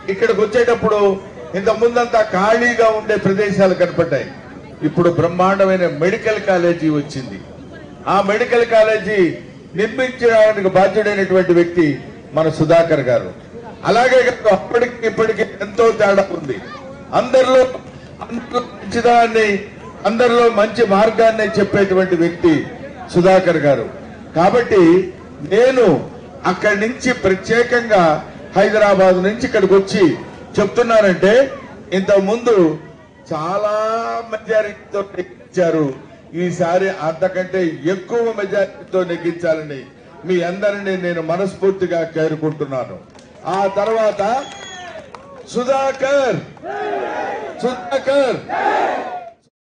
ఇక్కడికి వచ్చేటప్పుడు ఇంత ముందంతా ఖాళీగా ఉండే ప్రదేశాలు కనపడ్డాయి ఇప్పుడు బ్రహ్మాండమైన మెడికల్ కాలేజీ వచ్చింది ఆ మెడికల్ కాలేజీ నిర్మించడానికి బాధ్యుడైనటువంటి వ్యక్తి మన సుధాకర్ గారు అలాగే కాదు, అప్పటికి ఇప్పటికి ఎంతో తేడా ఉంది అందరిలో అందరిలో మంచిదాన్ని అందరిలో మంచి మార్గాన్ని చెప్పేటువంటి వ్యక్తి సుధాకర్ గారు కాబట్టి నేను అక్కడి నుంచి ప్రత్యేకంగా హైదరాబాద్ నుంచి ఇక్కడికి వచ్చి చెప్తున్నానంటే ఇంత ముందు చాలా మెజారిటీతో నెగ్గించారు ఈసారి అంతకంటే ఎక్కువ మెజారిటీతో నెగ్గించాలని మీ అందరినీ నేను మనస్ఫూర్తిగా కోరుకుంటున్నాను ఆ తర్వాత సుధాకర్ సుధాకర్